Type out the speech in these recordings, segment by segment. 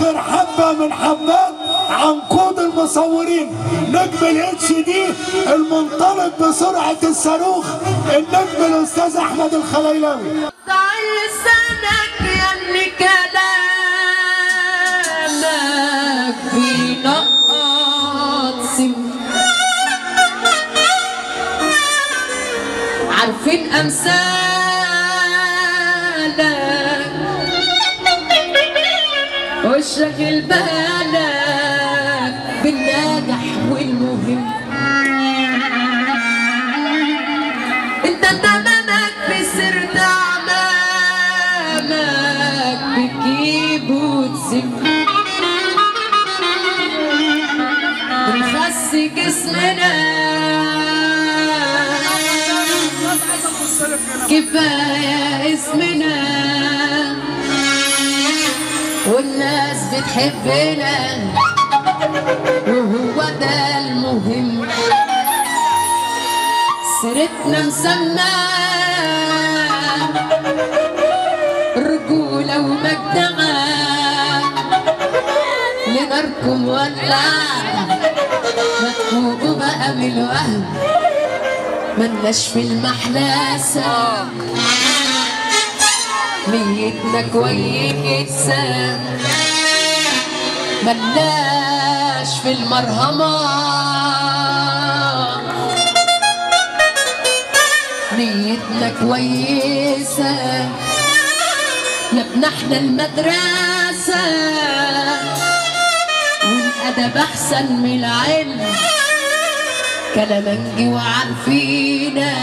اخر حبه من حبات عنقود المصورين نجم الاتش دي المنطلق بسرعه الصاروخ النجم الاستاذ احمد الخليلاوي تعال لسانك يا اللي كلامك في نقط سم عارفين امثالك وشغل بالك بالناجح والمهم انت تمامك بسرد اعمامك بتجيب وتسم بنخس جسمنا كفاية اسمنا والناس بتحبنا وهو ده المهم سيرتنا مسمى رجولة ومجدعة لناركم ولع مكتوب بقى بالوهم ملناش في المحلاسة نيتنا كويسة ملناش في المرهمة نيتنا كويسة يا ابن احنا المدرسة والأدب أحسن من العلم كلامنجي وعارفينا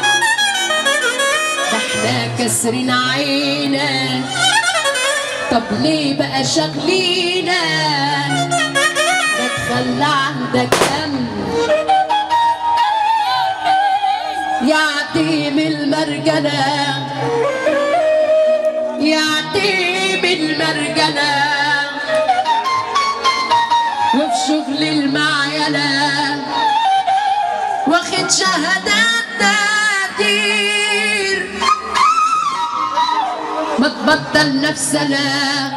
ده احنا كسرين عينا طب ليه بقى شغلينا ده تخلى عندك أمن يا عتيم المرجلة يا عتيم المرجلة وفي شغل المعيلة واخد شهادات تقدير ما تبطل نفسنا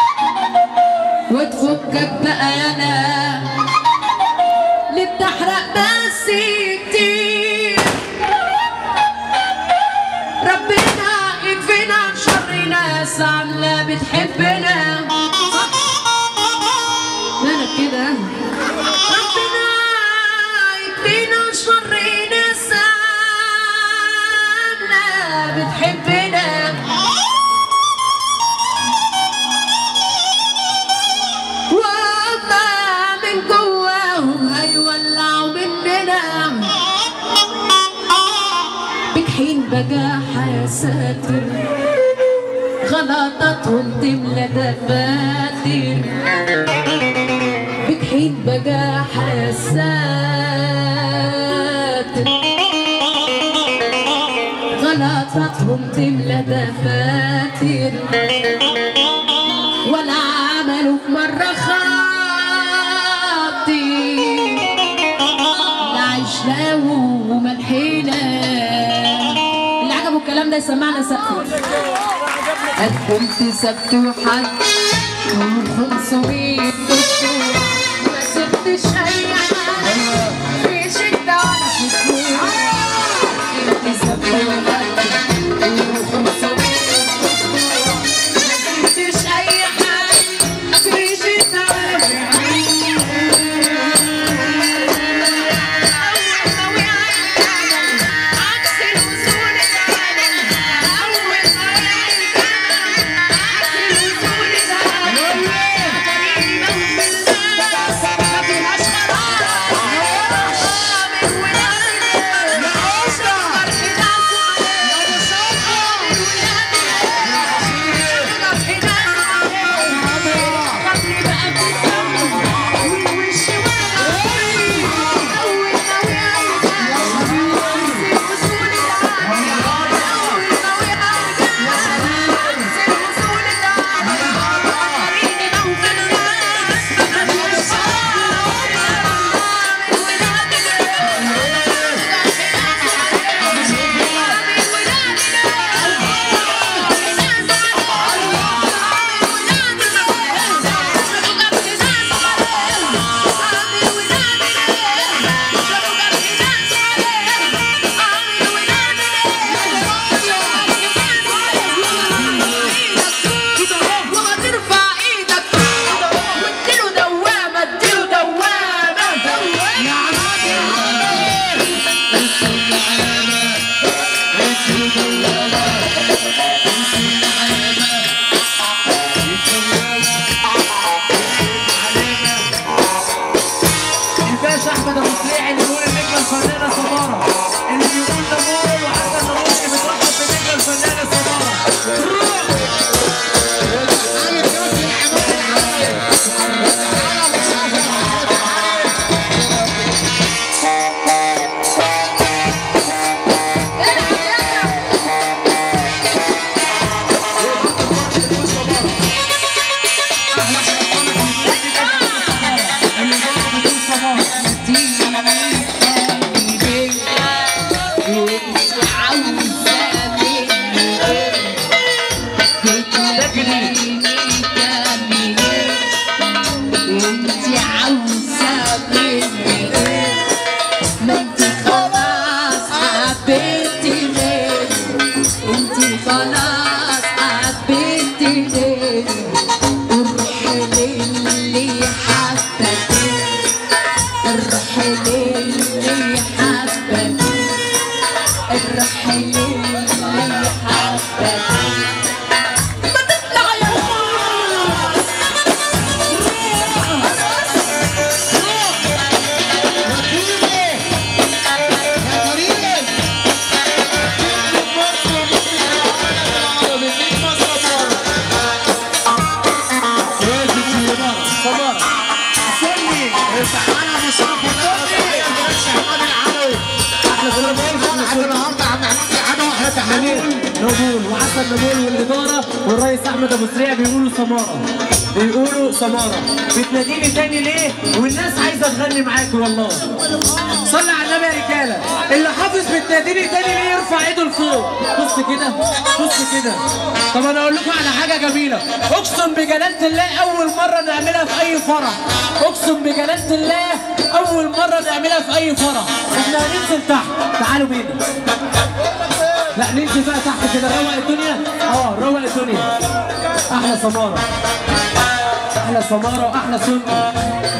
وتفكك بقى انا اللي بتحرق بس كتير ربنا يكفينا عن شر ناس عاملة بتحبنا انا كده ربنا يكفينا عن شر ناس عاملة بتحبنا وأما من جواهم هيولعوا مننا بجحين بجاحة يا ساتر غلطاتهم تملى دفاتر بجحين بجاحة يا ساتر غلطاتهم تملى دفاتر ولا عملوا في مرة خاطي لا عشنا وملحنا اللي عجبه الكلام ده يسمعنا سقف قد كنت سبت وحد وخمسمية دكتور ما سبتش أي حاجة في شدة ولا في سرور كنت سبت وحد وخمسمية دكتور ما سبتش أي حاجة في شدة ولا في تعالى ابو شرف الدنيا عماد العلوي احنا كنا بنقول لحد النهارده عم عماد العلوي واحنا تحليل نبول وحسن نبول والإدارة والرئيس أحمد أبو سريع بيقولوا سمارة بيقولوا سمارة بتناديني تاني ليه؟ والناس عايزة تغني معاكي والله صلي على النبي يا رجالة اللي حافظ بتناديني تاني ليه يرفع ايده لفوق بص كده بص كده طب أنا أقول لكم على حاجة جميلة أقسم بجلالة الله أول مرة نعملها في أي فرح أقسم بجلالة الله أول مرة نعملها في أي فرح إحنا هننزل تحت تعالوا بينا لا ننزل بقى تحت كده روق الدنيا اه روق الدنيا احلى سماره احلى سماره واحلى سنه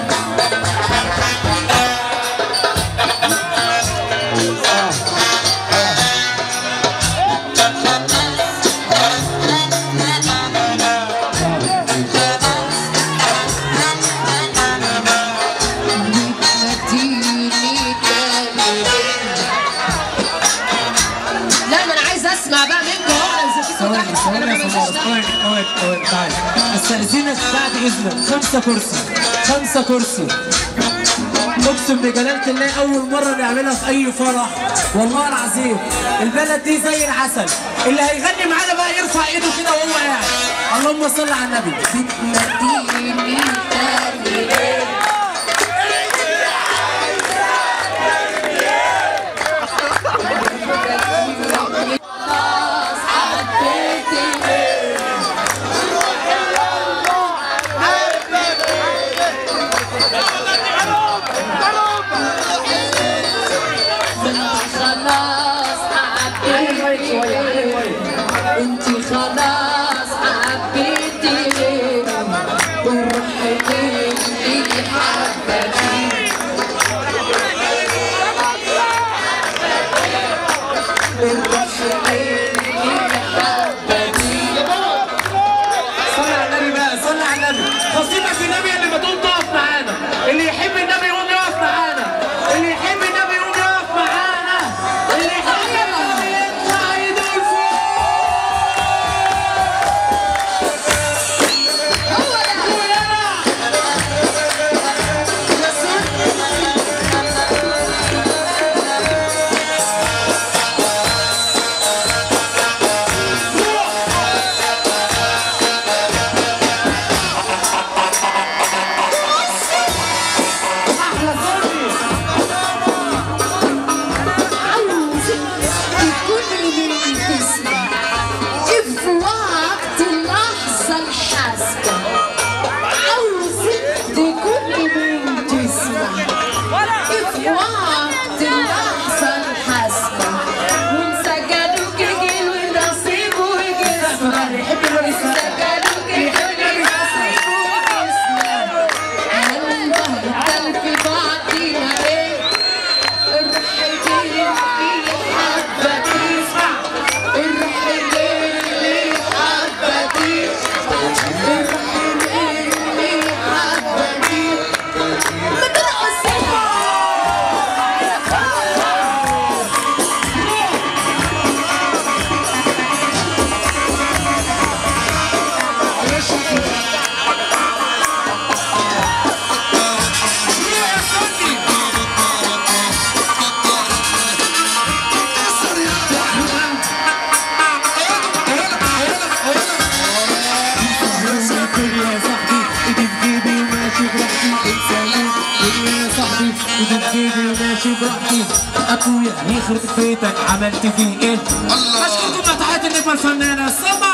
لا ما انا عايز اسمع بقى منكم هو اذا في صوت ثواني احمد ثواني انا يا ماليش سماره دعوه ثواني ثواني ثواني تعالى استاذنك بعد اذنك خمسه كرسي خمسه كرسي اقسم بجلاله الله اول مره نعملها في اي فرح والله العظيم البلد دي زي العسل اللي هيغني معانا بقى يرفع ايده كده وهو قاعد اللهم صل على النبي بتناديني تاني ليه؟ خلاص حبيتني خلاص حبيتني انت خلاص حبيتني وروحي مني حبتني وروحي مني حبتني صلي على النبي بقى صلي على النبي خصيمك في النبي اللي بتقوم تقف معانا اللي يحب النبي يقوم يقف معانا اللي يحب النبي يقوم يقف معانا اللي يحب النبي يطلع ايده لفوق هو ده احلى صوتي عاوزك تكوني بتسمع في وقت اللحظة الحاسمة عاوزك تكوني بتسمع في وقت اللحظة الحاسمة وانسجنوك جيل ونصيب وجسم انسجنوك جيل ونصيب وجسم هنبهدل في بعضينا ليه الروح اللي حبتي الروح اللي حبتي الروح اللي حبتي ما ترقصيها يا صاحبي ايدي في جيبي وماشي براحتي انساني يا صاحبي ايدي في جيبي وماشي براحتي اخويا يخرب بيتك عملت فيه ايه اشكركم على تحية النجمة الفنانة سما